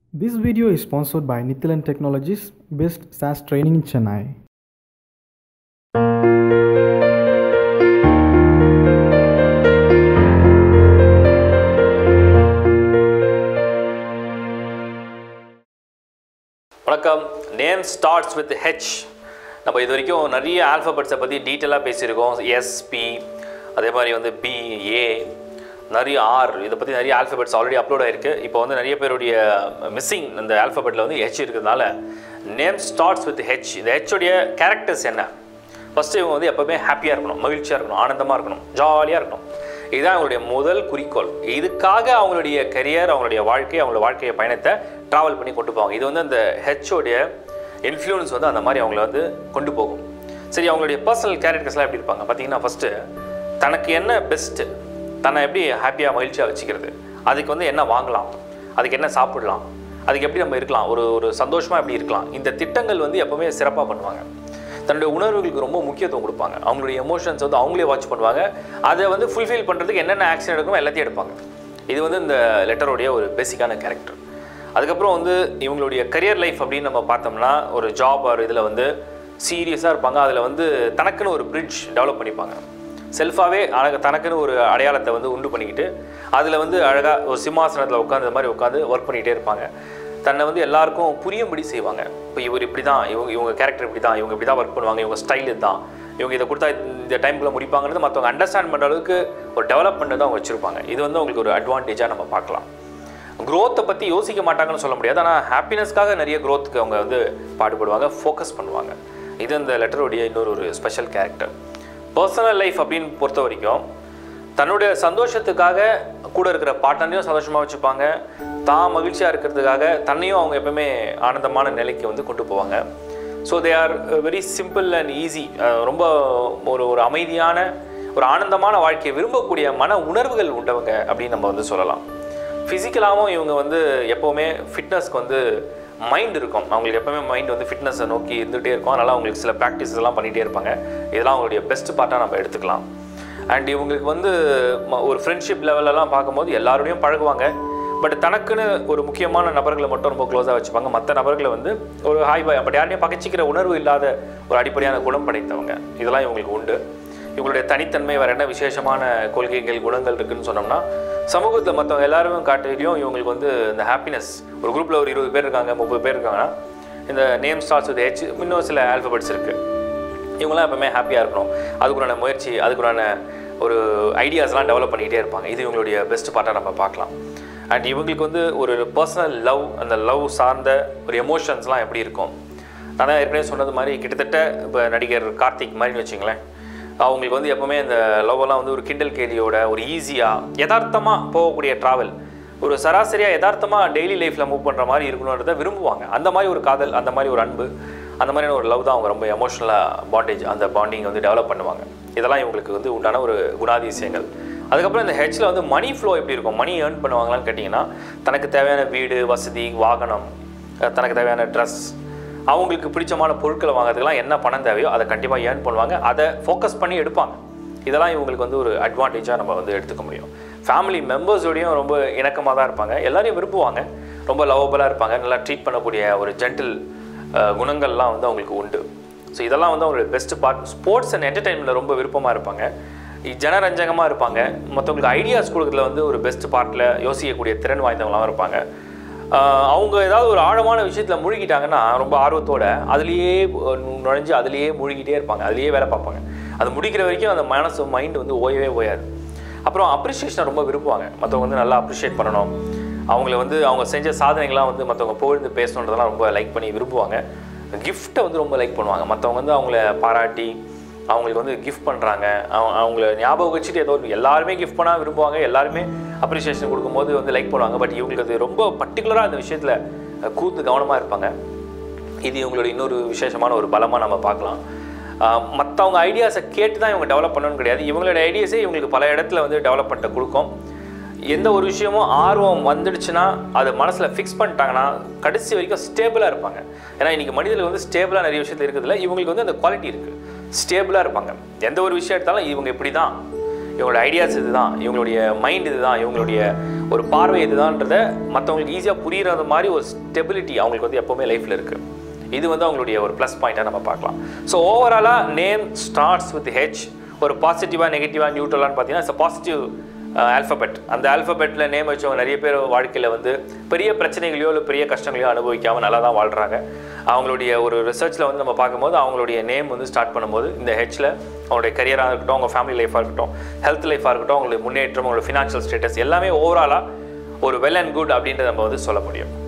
This video is sponsored by Nithilan Technologies, based SaaS training in Chennai. வணக்கம் name starts with H நம்ம இது வரைக்கும் நிறைய ஆல்ஃபபெட்ஸை பற்றி டீட்டெயிலாக பேசியிருக்கோம் எஸ்பி அதே மாதிரி வந்து பி ஏ நிறைய ஆர் இதை பற்றி நிறைய ஆல்ஃபபெட்ஸ் ஆல்ரெடி அப்லோட் ஆயிருக்கு இப்போ வந்து நிறைய பேருடைய மிஸ்ஸிங் இந்த ஆல்ஃபபெட்டில் வந்து ஹெச் இருக்கிறதுனால நேம் ஸ்டார்ட்ஸ் வித் ஹெச் இந்த ஹெச்சுடைய கேரக்டர்ஸ் என்ன ஃபஸ்ட்டு இவங்க வந்து எப்போவுமே ஹாப்பியாக இருக்கணும் மகிழ்ச்சியாக இருக்கணும் ஆனந்தமாக இருக்கணும் ஜாலியாக இருக்கணும் இதுதான் அவங்களுடைய முதல் குறிக்கோள் இதுக்காக அவங்களுடைய கரியர் அவங்களுடைய வாழ்க்கை அவங்களோட வாழ்க்கைய பயணத்தை ட்ராவல் பண்ணி கொண்டு போவாங்க இது வந்து அந்த ஹெச்சோடைய இன்ஃப்ளூயன்ஸ் வந்து அந்த மாதிரி அவங்கள வந்து கொண்டு போகும் சரி அவங்களுடைய பர்சனல் கேரக்டர்ஸ்லாம் எப்படி இருப்பாங்க பார்த்தீங்கன்னா ஃபஸ்ட்டு தனக்கு என்ன பெஸ்ட்டு தன்னை எப்படி ஹாப்பியாக மகிழ்ச்சியாக வச்சுக்கிறது அதுக்கு வந்து என்ன வாங்கலாம் அதுக்கு என்ன சாப்பிடலாம் அதுக்கு எப்படி நம்ம இருக்கலாம் ஒரு ஒரு சந்தோஷமாக எப்படி இருக்கலாம் இந்த திட்டங்கள் வந்து எப்போவுமே சிறப்பாக பண்ணுவாங்க தன்னுடைய உணர்வுகளுக்கு ரொம்ப முக்கியத்துவம் கொடுப்பாங்க அவங்களுடைய எமோஷன்ஸ் வந்து அவங்களே வாட்ச் பண்ணுவாங்க அதை வந்து ஃபுல்ஃபில் பண்ணுறதுக்கு என்னென்ன ஆக்ஷன் எடுக்கணும் எல்லாத்தையும் எடுப்பாங்க இது வந்து இந்த லெட்டருடைய ஒரு பேசிக்கான கேரக்டர் அதுக்கப்புறம் வந்து இவங்களுடைய கரியர் லைஃப் அப்படின்னு நம்ம பார்த்தோம்னா ஒரு ஜாப் ஒரு இதில் வந்து சீரியஸாக இருப்பாங்க அதில் வந்து தனக்குன்னு ஒரு பிரிட்ஜ் டெவலப் பண்ணிப்பாங்க செல்ஃபாகவே அழக தனக்குன்னு ஒரு அடையாளத்தை வந்து உண்டு பண்ணிக்கிட்டு அதில் வந்து அழகாக ஒரு சிம்மாசனத்தில் உட்காந்து இந்த மாதிரி உட்காந்து ஒர்க் பண்ணிகிட்டே இருப்பாங்க தன்னை வந்து எல்லாருக்கும் புரியும்படி செய்வாங்க இப்போ இவர் இப்படி தான் இவங்க இவங்க கேரக்டர் இப்படி தான் இவங்க இப்படி தான் ஒர்க் பண்ணுவாங்க இவங்க ஸ்டைல் இதுதான் இவங்க இதை கொடுத்தா இந்த டைம்குள்ளே முடிப்பாங்கிறது மற்றவங்க அண்டர்ஸ்டாண்ட் பண்ணுற அளவுக்கு ஒரு டெவலப்மெண்ட் தான் அவங்க வச்சுருப்பாங்க இது வந்து அவங்களுக்கு ஒரு அட்வான்டேஜாக நம்ம பார்க்கலாம் க்ரோத்தை பற்றி யோசிக்க மாட்டாங்கன்னு சொல்ல முடியாது ஆனால் ஹாப்பினஸ்க்காக நிறைய க்ரோத்துக்கு அவங்க வந்து பாடுபடுவாங்க ஃபோக்கஸ் பண்ணுவாங்க இது இந்த லெட்டருடைய இன்னொரு ஒரு ஸ்பெஷல் கேரக்டர் பர்சனல் லைஃப் அப்படின்னு பொறுத்த வரைக்கும் தன்னுடைய சந்தோஷத்துக்காக கூட இருக்கிற பார்ட்னரையும் சந்தோஷமாக வச்சுப்பாங்க தான் மகிழ்ச்சியாக இருக்கிறதுக்காக தன்னையும் அவங்க எப்பவுமே ஆனந்தமான நிலைக்கு வந்து கொண்டு போவாங்க so they are very simple and easy ரொம்ப ஒரு ஒரு அமைதியான ஒரு ஆனந்தமான வாழ்க்கையை விரும்பக்கூடிய மன உணர்வுகள் உண்டவங்க அப்படின்னு நம்ம வந்து சொல்லலாம் ஃபிசிக்கலாகவும் இவங்க வந்து எப்போவுமே ஃபிட்னஸ்க்கு வந்து மைண்ட் இருக்கும் அவங்களுக்கு எப்போவுமே மைண்ட் வந்து ஃபிட்னஸை நோக்கி இருந்துகிட்டே இருக்கும் அதனால் அவங்களுக்கு சில ப்ராக்டிஸ் எல்லாம் பண்ணிகிட்டே இருப்பாங்க இதெல்லாம் அவங்களுடைய பெஸ்ட் பார்ட்டாக நம்ம எடுத்துக்கலாம் அண்ட் இவங்களுக்கு வந்து ம- ஒரு ஃப்ரெண்ட்ஷிப் லெவலெல்லாம் பார்க்கும்போது எல்லாரோடையும் பழகுவாங்க பட் தனக்குன்னு ஒரு முக்கியமான நபர்களை மட்டும் ரொம்ப க்ளோஸாக வச்சுப்பாங்க மற்ற நபர்களை வந்து ஒரு ஹாய் பாய் பட் யாரையும் பகைச்சிக்கிற உணர்வு இல்லாத ஒரு அடிப்படையான குணம் படைத்தவங்க இதெல்லாம் இவங்களுக்கு உண்டு இவங்களுடைய தனித்தன்மை வேறு என்ன விசேஷமான கொள்கைகள் குணங்கள் இருக்குன்னு சொன்னோம்னா சமூகத்தில் மற்றவங்க எல்லாருமே காட்டிலையும் இவங்களுக்கு வந்து இந்த ஹாப்பினஸ் ஒரு குரூப்பில் ஒரு இருபது பேர் இருக்காங்க முப்பது பேர் இருக்காங்கன்னா இந்த நேம் ஸ்டார்ட்ஸ் வித் ஹெச் இன்னும் சில ஆல்ஃபபெட்ஸ் இருக்குது இவங்களாம் எப்பவுமே ஹாப்பியாக இருக்கணும் அதுக்குண்டான முயற்சி அதுக்குண்டான ஒரு ஐடியாஸ்லாம் டெவலப் பண்ணிக்கிட்டே இருப்பாங்க இது இவங்களுடைய பெஸ்ட் பார்ட்டாக நம்ம பார்க்கலாம் அண்ட் இவங்களுக்கு வந்து ஒரு பர்சனல் லவ் அந்த லவ் சார்ந்த ஒரு எமோஷன்ஸ்லாம் எப்படி இருக்கும் நான் தான் ஏற்கனவே சொன்னது மாதிரி கிட்டத்தட்ட இப்போ நடிகர் கார்த்திக் மாதிரின்னு வச்சுங்களேன் அவங்களுக்கு வந்து எப்போவுமே இந்த லவ்வெல்லாம் வந்து ஒரு கிண்டல் கேலியோட ஒரு ஈஸியாக யதார்த்தமாக போகக்கூடிய ட்ராவல் ஒரு சராசரியாக யதார்த்தமாக டெய்லி லைஃப்பில் மூவ் பண்ணுற மாதிரி இருக்கணுன்றதை விரும்புவாங்க அந்த மாதிரி ஒரு காதல் அந்த மாதிரி ஒரு அன்பு அந்த மாதிரியான ஒரு லவ் தான் அவங்க ரொம்ப எமோஷனலாக பாண்டேஜ் அந்த பாண்டிங் வந்து டெவலப் பண்ணுவாங்க இதெல்லாம் இவங்களுக்கு வந்து உண்டான ஒரு குணாதிசயங்கள் அதுக்கப்புறம் இந்த ஹெச்சில் வந்து மணி ஃப்ளோ எப்படி இருக்கும் மணி ஏர்ன் பண்ணுவாங்களான்னு கேட்டிங்கன்னா தனக்கு தேவையான வீடு வசதி வாகனம் அஹ் தனக்கு தேவையான ட்ரெஸ் அவங்களுக்கு பிடிச்சமான பொருட்களை வாங்குறதுக்கெல்லாம் என்ன பணம் தேவையோ அதை கண்டிப்பாக ஏர்ன் பண்ணுவாங்க அதை ஃபோக்கஸ் பண்ணி எடுப்பாங்க இதெல்லாம் இவங்களுக்கு வந்து ஒரு அட்வான்டேஜாக நம்ம வந்து எடுத்துக்க முடியும் ஃபேமிலி மெம்பர்ஸோடையும் ரொம்ப இணக்கமாக தான் இருப்பாங்க எல்லாரையும் விரும்புவாங்க ரொம்ப லவபலாக இருப்பாங்க நல்லா ட்ரீட் பண்ணக்கூடிய ஒரு ஜென்டில் குணங்கள்லாம் வந்து அவங்களுக்கு உண்டு ஸோ இதெல்லாம் வந்து அவங்களுடைய பெஸ்ட் பார்ட் ஸ்போர்ட்ஸ் அண்ட் என்டர்டைன்மெண்ட்டில் ரொம்ப விருப்பமாக இருப்பாங்க இ- ஜனரஞ்சகமாக இருப்பாங்க மற்றவங்களுக்கு ஐடியாஸ் கொடுக்கறதுல வந்து ஒரு பெஸ்ட் பார்ட்டில் யோசிக்கக்கூடிய திறன் வாய்ந்தவங்களாம் இருப்பாங்க ஆஹ் அவங்க ஏதாவது ஒரு ஆழமான விஷயத்தில் முழுகிட்டாங்கன்னா ரொம்ப ஆர்வத்தோட அதுலேயே நு- நுழைஞ்சு அதுலேயே முழுகிட்டே இருப்பாங்க அதுலேயே வேலை பார்ப்பாங்க அது முடிக்கிற வரைக்கும் அந்த மனசு மைண்ட் வந்து ஓயவே ஓயாது அப்புறம் அப்ரிஷியேஷனை ரொம்ப விரும்புவாங்க மற்றவங்க வந்து நல்லா அப்ரிஷியேட் பண்ணணும் அவங்கள வந்து அவங்க செஞ்ச சாதனைகள்லாம் வந்து மற்றவங்க புகழ்ந்து பேசணுன்றதெல்லாம் ரொம்ப லைக் பண்ணி விரும்புவாங்க கிஃப்ட்டை வந்து ரொம்ப லைக் பண்ணுவாங்க மற்றவங்க வந்து அவங்கள பாராட்டி அவங்களுக்கு வந்து கிஃப்ட் பண்ணுறாங்க அவங்க அவங்கள ஞாபகம் வச்சுட்டு ஏதோ ஒரு எல்லாருமே கிஃப்ட் பண்ணால் விரும்புவாங்க எல்லாருமே அப்ரிஷியேஷன் கொடுக்கும்போது வந்து லைக் பண்ணுவாங்க பட் இவங்களுக்கு அது ரொம்ப பர்டிகுலராக அந்த விஷயத்தில் கூர்ந்து கவனமாக இருப்பாங்க இது இவங்களோட இன்னொரு விசேஷமான ஒரு பலமாக நம்ம பார்க்கலாம் மற்றவங்க ஐடியாஸை கேட்டு தான் இவங்க டெவலப் பண்ணணும்னு கிடையாது இவங்களோட ஐடியாஸே இவங்களுக்கு பல இடத்துல வந்து டெவலப்மெண்ட்டை கொடுக்கும் எந்த ஒரு விஷயமும் ஆர்வம் வந்துடுச்சுன்னா அதை மனசில் ஃபிக்ஸ் பண்ணிட்டாங்கன்னா கடைசி வரைக்கும் ஸ்டேபிளாக இருப்பாங்க ஏன்னா இன்றைக்கி மனிதர்கள் வந்து ஸ்டேபிளாக நிறைய விஷயத்தில் இருக்கிறதுல இவங்களுக்கு வந்து அந்த குவாலிட்டி இருக்குது ஸ்டேபிளாக இருப்பாங்க எந்த ஒரு விஷயம் எடுத்தாலும் இவங்க இப்படி தான் இவங்களோட ஐடியாஸ் இதுதான் இவங்களுடைய மைண்ட் இதுதான் இவங்களுடைய ஒரு பார்வை இதுதான்றத மற்றவங்களுக்கு ஈஸியாக புரியுறது மாதிரி ஒரு ஸ்டெபிலிட்டி அவங்களுக்கு வந்து எப்போவுமே லைஃப்பில் இருக்குது இது வந்து அவங்களுடைய ஒரு ப்ளஸ் பாயிண்ட்டாக நம்ம பார்க்கலாம் ஸோ ஓவராலாக நேம் ஸ்டார்ட்ஸ் வித் ஹெச் ஒரு பாசிட்டிவாக நெகட்டிவாக நியூட்ரலான்னு பார்த்தீங்கன்னா இட்ஸ் பாசிட்டிவ் ஆல்ஃபபெட் அந்த ஆல்ஃபபெட்டில் நேம் வச்சவங்க நிறைய பேர் வாழ்க்கையில் வந்து பெரிய பிரச்சனைகளையோ இல்லை பெரிய கஷ்டங்களையோ அனுபவிக்காமல் நல்லா தான் வாழ்கிறாங்க அவங்களுடைய ஒரு ரிசர்ச்சில் வந்து நம்ம பார்க்கும்போது அவங்களுடைய நேம் வந்து ஸ்டார்ட் பண்ணும்போது இந்த ஹெச்சில் அவங்களுடைய கரியராக இருக்கட்டும் அவங்க ஃபேமிலி லைஃபாக இருக்கட்டும் ஹெல்த் லைஃபாக இருக்கட்டும் அவங்களுடைய முன்னேற்றம் அவங்களோட ஃபினான்ஷியல் ஸ்டேட்டஸ் எல்லாமே ஓவராலாக ஒரு வெல் அண்ட் குட் அப்படின்றத நம்ம வந்து சொல்ல முடியும்